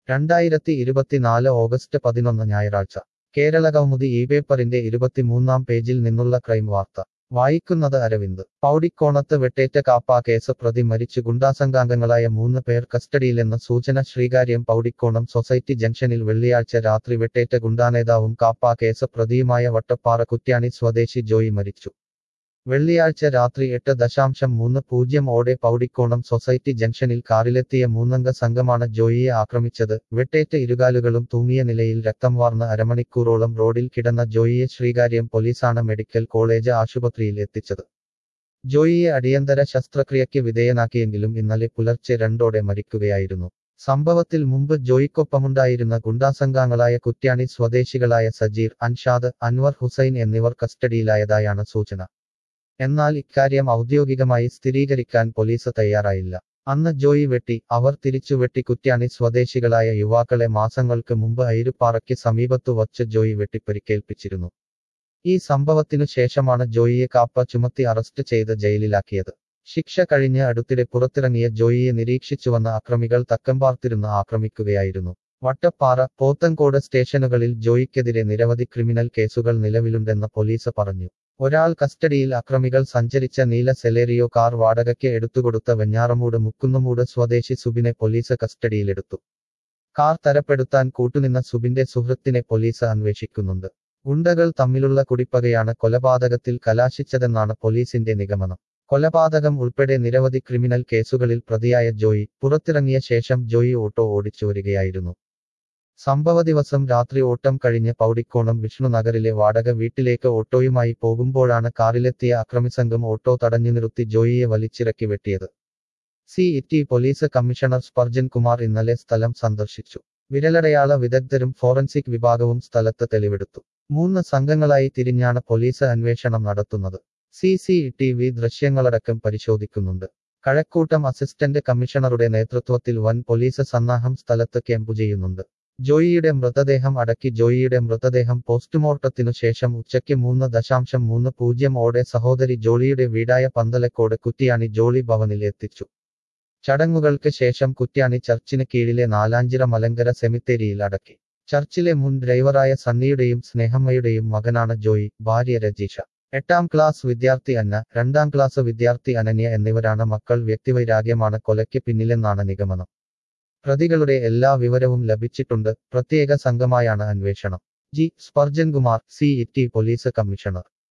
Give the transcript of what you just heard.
രണ്ടായിരത്തി ഇരുപത്തിനാല് ഓഗസ്റ്റ് പതിനൊന്ന് ഞായറാഴ്ച കേരളകൗമുദി ഈ പേപ്പറിന്റെ ഇരുപത്തിമൂന്നാം പേജിൽ നിന്നുള്ള ക്രൈം വാർത്ത വായിക്കുന്നത് അരവിന്ദ് പൗടിക്കോണത്ത് വെട്ടേറ്റ കാപ്പ കേസ് പ്രതി മരിച്ചു ഗുണ്ടാസംഘാംഗങ്ങളായ മൂന്ന് പേർ കസ്റ്റഡിയിലെന്ന സൂചന ശ്രീകാര്യം പൗടിക്കോണം സൊസൈറ്റി ജംഗ്ഷനിൽ വെള്ളിയാഴ്ച രാത്രി വെട്ടേറ്റ ഗുണ്ടാനേതാവും കാപ്പ കേസ് പ്രതിയുമായ വട്ടപ്പാറ കുറ്റ്യാണി സ്വദേശി ജോയി മരിച്ചു വെള്ളിയാഴ്ച രാത്രി എട്ട് ദശാംശം മൂന്ന് പൂജ്യം ഓടെ പൗടിക്കോണം സൊസൈറ്റി ജംഗ്ഷനിൽ കാറിലെത്തിയ മൂന്നംഗ സംഘമാണ് ജോയിയെ ആക്രമിച്ചത് വെട്ടേറ്റ ഇരുകാലുകളും തൂങ്ങിയ നിലയിൽ രക്തം വാർന്ന് അരമണിക്കൂറോളം റോഡിൽ കിടന്ന ജോയിയെ ശ്രീകാര്യം പോലീസാണ് മെഡിക്കൽ കോളേജ് ആശുപത്രിയിൽ എത്തിച്ചത് ജോയിയെ അടിയന്തര ശസ്ത്രക്രിയയ്ക്ക് വിധേയനാക്കിയെങ്കിലും ഇന്നലെ പുലർച്ചെ രണ്ടോടെ മരിക്കുകയായിരുന്നു സംഭവത്തിൽ മുമ്പ് ജോയിക്കൊപ്പമുണ്ടായിരുന്ന ഗുണ്ടാസംഘാംഗങ്ങളായ കുറ്റ്യാണി സ്വദേശികളായ സജീർ അൻഷാദ് അൻവർ ഹുസൈൻ എന്നിവർ കസ്റ്റഡിയിലായതായാണ് സൂചന എന്നാൽ ഇക്കാര്യം ഔദ്യോഗികമായി സ്ഥിരീകരിക്കാൻ പോലീസ് തയ്യാറായില്ല അന്ന് ജോയി വെട്ടി അവർ തിരിച്ചു വെട്ടി കുറ്റ്യാണി സ്വദേശികളായ യുവാക്കളെ മാസങ്ങൾക്ക് മുമ്പ് ഐരുപ്പാറയ്ക്ക് സമീപത്തു വച്ച് ജോയി വെട്ടിപ്പരിക്കേൽപ്പിച്ചിരുന്നു ഈ സംഭവത്തിനു ശേഷമാണ് ജോയിയെ കാപ്പ ചുമത്തി അറസ്റ്റ് ചെയ്ത് ജയിലിലാക്കിയത് ശിക്ഷ കഴിഞ്ഞ് അടുത്തിടെ പുറത്തിറങ്ങിയ ജോയിയെ നിരീക്ഷിച്ചുവന്ന അക്രമികൾ തക്കംപാർത്തിരുന്ന് ആക്രമിക്കുകയായിരുന്നു വട്ടപ്പാറ പോത്തങ്കോട് സ്റ്റേഷനുകളിൽ ജോയിക്കെതിരെ നിരവധി ക്രിമിനൽ കേസുകൾ നിലവിലുണ്ടെന്ന് പോലീസ് പറഞ്ഞു ഒരാൾ കസ്റ്റഡിയിൽ അക്രമികൾ സഞ്ചരിച്ച നീല സെലേറിയോ കാർ വാടകയ്ക്ക് എടുത്തുകൊടുത്ത വെഞ്ഞാറമൂട് മുക്കുന്നമൂട് സ്വദേശി സുബിനെ പോലീസ് കസ്റ്റഡിയിലെടുത്തു കാർ തരപ്പെടുത്താൻ കൂട്ടുനിന്ന സുബിന്റെ സുഹൃത്തിനെ പോലീസ് അന്വേഷിക്കുന്നുണ്ട് ഗുണ്ടകൾ തമ്മിലുള്ള കുടിപ്പകയാണ് കൊലപാതകത്തിൽ കലാശിച്ചതെന്നാണ് പോലീസിന്റെ നിഗമനം കൊലപാതകം ഉൾപ്പെടെ നിരവധി ക്രിമിനൽ കേസുകളിൽ പ്രതിയായ ജോയി പുറത്തിറങ്ങിയ ശേഷം ജോയി ഓട്ടോ ഓടിച്ചു വരികയായിരുന്നു സംഭവ ദിവസം രാത്രി ഓട്ടം കഴിഞ്ഞ് പൗടിക്കോണം വിഷ്ണുനഗറിലെ വാടക വീട്ടിലേക്ക് ഓട്ടോയുമായി പോകുമ്പോഴാണ് കാറിലെത്തിയ അക്രമിസംഘം ഓട്ടോ തടഞ്ഞു നിർത്തി ജോയിയെ വലിച്ചിറക്കി വെട്ടിയത് city police commissioner Spurgeon Kumar ഇന്നലെ സ്ഥലം സന്ദർശിച്ചു വിരലടയാള വിദഗ്ധരും ഫോറൻസിക് വിഭാഗവും സ്ഥലത്ത് തെളിവെടുത്തു മൂന്ന് സംഘങ്ങളായി തിരിഞ്ഞാണ് പോലീസ് അന്വേഷണം നടത്തുന്നത് സി സി ടി വി ദൃശ്യങ്ങളടക്കം പരിശോധിക്കുന്നുണ്ട് കഴക്കൂട്ടം അസിസ്റ്റന്റ് കമ്മീഷണറുടെ നേതൃത്വത്തിൽ വൻ പോലീസ് സന്നാഹം സ്ഥലത്ത് ക്യാമ്പു ചെയ്യുന്നുണ്ട് ജോയിയുടെ മൃതദേഹം അടക്കി ജോയിയുടെ മൃതദേഹം പോസ്റ്റ്മോർട്ടത്തിനു ശേഷം ഉച്ചയ്ക്ക് മൂന്ന് ദശാംശം മൂന്ന് പൂജ്യം ഓടെ സഹോദരി ജോളിയുടെ വീടായ പന്തലക്കോട് കുറ്റിയാണി ജോളി ഭവനിൽ എത്തിച്ചു ചടങ്ങുകൾക്ക് ശേഷം കുറ്റ്യാണി ചർച്ചിന് കീഴിലെ നാലാഞ്ചിറ മലങ്കര സെമിത്തേരിയിൽ അടക്കി ചർച്ചിലെ മുൻ ഡ്രൈവറായ സണ്ണിയുടെയും സ്നേഹമ്മയുടെയും മകനാണ് ജോയി ഭാര്യ രജീഷ എട്ടാം ക്ലാസ് വിദ്യാർത്ഥി അന്ന രണ്ടാം ക്ലാസ് വിദ്യാർത്ഥി അനന്യ എന്നിവരാണ് മക്കൾ വ്യക്തിവൈരാഗ്യമാണ് കൊലയ്ക്ക് പിന്നിലെന്നാണ് നിഗമനം പ്രതികളുടെ എല്ലാ വിവരവും ലഭിച്ചിട്ടുണ്ട് പ്രത്യേക സംഘമായാണ് അന്വേഷണം G Spurgeon Kumar city police commissioner